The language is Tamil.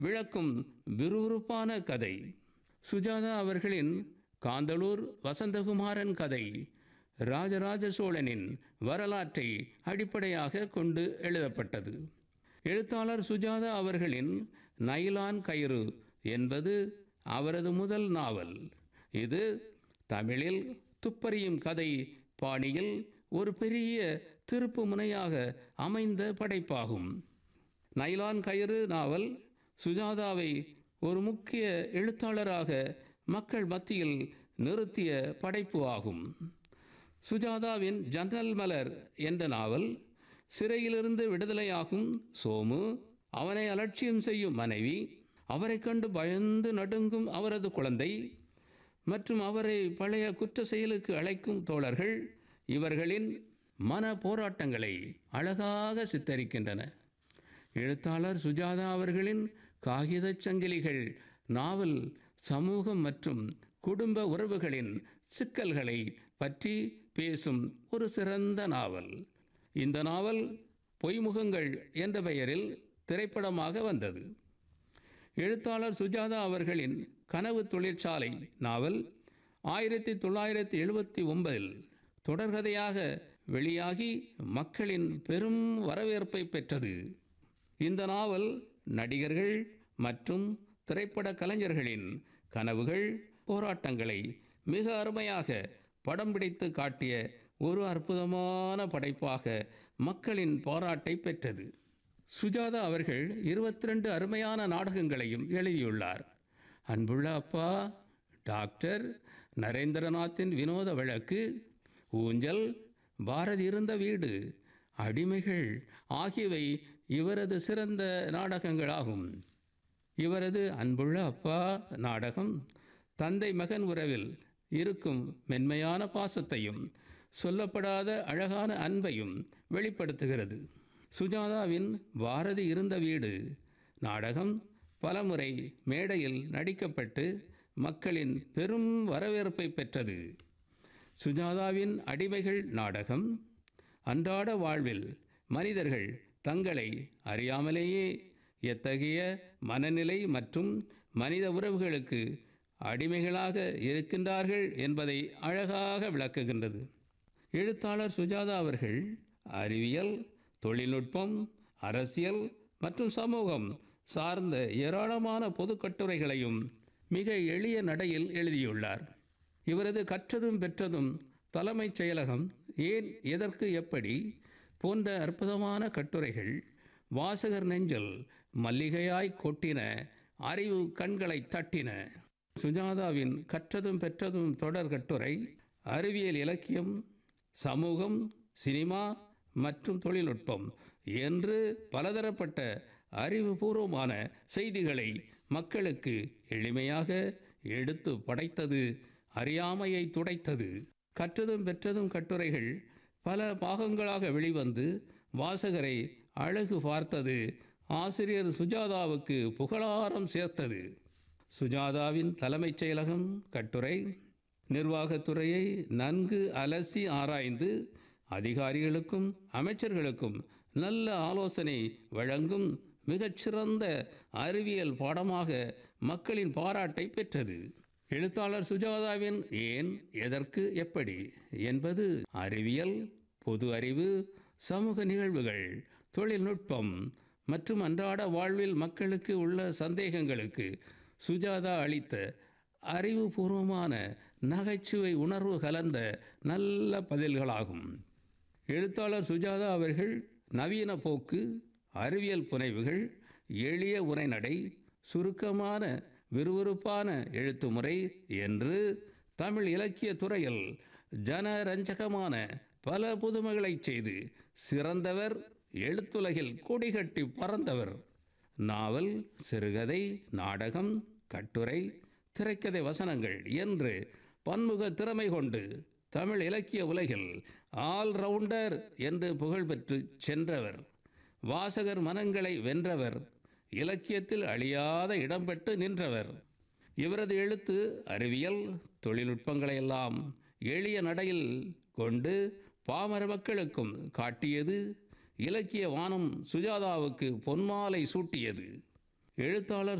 விளக்கும் விறுவிறுப்பான கதை சுஜாதா அவர்களின் காந்தளூர் வசந்தகுமாரன் கதை ராஜராஜ சோழனின் வரலாற்றை அடிப்படையாக கொண்டு எழுதப்பட்டது எழுத்தாளர் சுஜாதா அவர்களின் நைலான் கயிறு என்பது அவரது முதல் நாவல் இது தமிழில் துப்பறியும் கதை பாணியில் ஒரு பெரிய திருப்பு முனையாக அமைந்த படைப்பாகும் நைலான் கயிறு நாவல் சுஜாதாவை ஒரு முக்கிய எழுத்தாளராக மக்கள் மத்தியில் நிறுத்திய படைப்பு ஆகும் சுஜாதாவின் ஜன்னல் மலர் என்ற நாவல் சிறையிலிருந்து விடுதலையாகும் சோமு அவனை அலட்சியம் செய்யும் மனைவி அவரை கண்டு பயந்து நடுங்கும் அவரது குழந்தை மற்றும் அவரை பழைய குற்ற செயலுக்கு அழைக்கும் தோழர்கள் இவர்களின் மன போராட்டங்களை அழகாக சித்தரிக்கின்றன எழுத்தாளர் சுஜாதா அவர்களின் காகிதச் சங்கிலிகள் நாவல் சமூகம் மற்றும் குடும்ப உறவுகளின் சிக்கல்களை பற்றி பேசும் ஒரு சிறந்த நாவல் இந்த நாவல் பொய்முகங்கள் என்ற பெயரில் திரைப்படமாக வந்தது எழுத்தாளர் சுஜாதா அவர்களின் கனவு தொழிற்சாலை நாவல் ஆயிரத்தி தொள்ளாயிரத்தி எழுபத்தி ஒன்பதில் தொடர்கதையாக வெளியாகி மக்களின் பெரும் வரவேற்பை பெற்றது இந்த நாவல் நடிகர்கள் மற்றும் திரைப்பட கலைஞர்களின் கனவுகள் போராட்டங்களை மிக அருமையாக படம் பிடித்து காட்டிய ஒரு அற்புதமான படைப்பாக மக்களின் பாராட்டை பெற்றது சுஜாதா அவர்கள் இருபத்தி ரெண்டு அருமையான நாடகங்களையும் எழுதியுள்ளார் அன்புள்ள அப்பா டாக்டர் நரேந்திரநாத்தின் வினோத வழக்கு ஊஞ்சல் பாரதி இருந்த வீடு அடிமைகள் ஆகியவை இவரது சிறந்த நாடகங்களாகும் இவரது அன்புள்ள அப்பா நாடகம் தந்தை மகன் உறவில் இருக்கும் மென்மையான பாசத்தையும் சொல்லப்படாத அழகான அன்பையும் வெளிப்படுத்துகிறது சுஜாதாவின் பாரதி இருந்த வீடு நாடகம் பலமுறை மேடையில் நடிக்கப்பட்டு மக்களின் பெரும் வரவேற்பை பெற்றது சுஜாதாவின் அடிமைகள் நாடகம் அன்றாட வாழ்வில் மனிதர்கள் தங்களை அறியாமலேயே எத்தகைய மனநிலை மற்றும் மனித உறவுகளுக்கு அடிமைகளாக இருக்கின்றார்கள் என்பதை அழகாக விளக்குகின்றது எழுத்தாளர் சுஜாதா அவர்கள் அறிவியல் தொழில்நுட்பம் அரசியல் மற்றும் சமூகம் சார்ந்த ஏராளமான பொது கட்டுரைகளையும் மிக எளிய நடையில் எழுதியுள்ளார் இவரது கற்றதும் பெற்றதும் தலைமைச் செயலகம் ஏன் எதற்கு எப்படி போன்ற அற்புதமான கட்டுரைகள் வாசகர் நெஞ்சல் மல்லிகையாய் கொட்டின அறிவு கண்களை தட்டின சுஜாதாவின் கற்றதும் பெற்றதும் தொடர் கட்டுரை அறிவியல் இலக்கியம் சமூகம் சினிமா மற்றும் தொழில்நுட்பம் என்று பலதரப்பட்ட அறிவுபூர்வமான செய்திகளை மக்களுக்கு எளிமையாக எடுத்து படைத்தது அறியாமையை துடைத்தது கற்றதும் பெற்றதும் கட்டுரைகள் பல பாகங்களாக வெளிவந்து வாசகரை அழகு பார்த்தது ஆசிரியர் சுஜாதாவுக்கு புகழாரம் சேர்த்தது சுஜாதாவின் தலைமைச் செயலகம் கட்டுரை நிர்வாகத்துறையை நன்கு அலசி ஆராய்ந்து அதிகாரிகளுக்கும் அமைச்சர்களுக்கும் நல்ல ஆலோசனை வழங்கும் மிகச்சிறந்த அறிவியல் பாடமாக மக்களின் பாராட்டை பெற்றது எழுத்தாளர் சுஜாதாவின் ஏன் எதற்கு எப்படி என்பது அறிவியல் பொது அறிவு சமூக நிகழ்வுகள் தொழில்நுட்பம் மற்றும் அன்றாட வாழ்வில் மக்களுக்கு உள்ள சந்தேகங்களுக்கு சுஜாதா அளித்த அறிவுபூர்வமான நகைச்சுவை உணர்வு கலந்த நல்ல பதில்களாகும் எழுத்தாளர் சுஜாதா அவர்கள் நவீன போக்கு அறிவியல் புனைவுகள் எளிய உரைநடை சுருக்கமான விறுவிறுப்பான எழுத்து முறை என்று தமிழ் இலக்கிய துறையில் ஜனரஞ்சகமான பல புதுமைகளை செய்து சிறந்தவர் எழுத்துலகில் கொடிகட்டி பறந்தவர் நாவல் சிறுகதை நாடகம் கட்டுரை திரைக்கதை வசனங்கள் என்று பன்முக திறமை கொண்டு தமிழ் இலக்கிய உலகில் ஆல்ரவுண்டர் என்று புகழ்பெற்று சென்றவர் வாசகர் மனங்களை வென்றவர் இலக்கியத்தில் அழியாத இடம் பெற்று நின்றவர் இவரது எழுத்து அறிவியல் தொழில்நுட்பங்களையெல்லாம் எளிய நடையில் கொண்டு பாமர மக்களுக்கும் காட்டியது இலக்கிய வானம் சுஜாதாவுக்கு பொன்மாலை சூட்டியது எழுத்தாளர்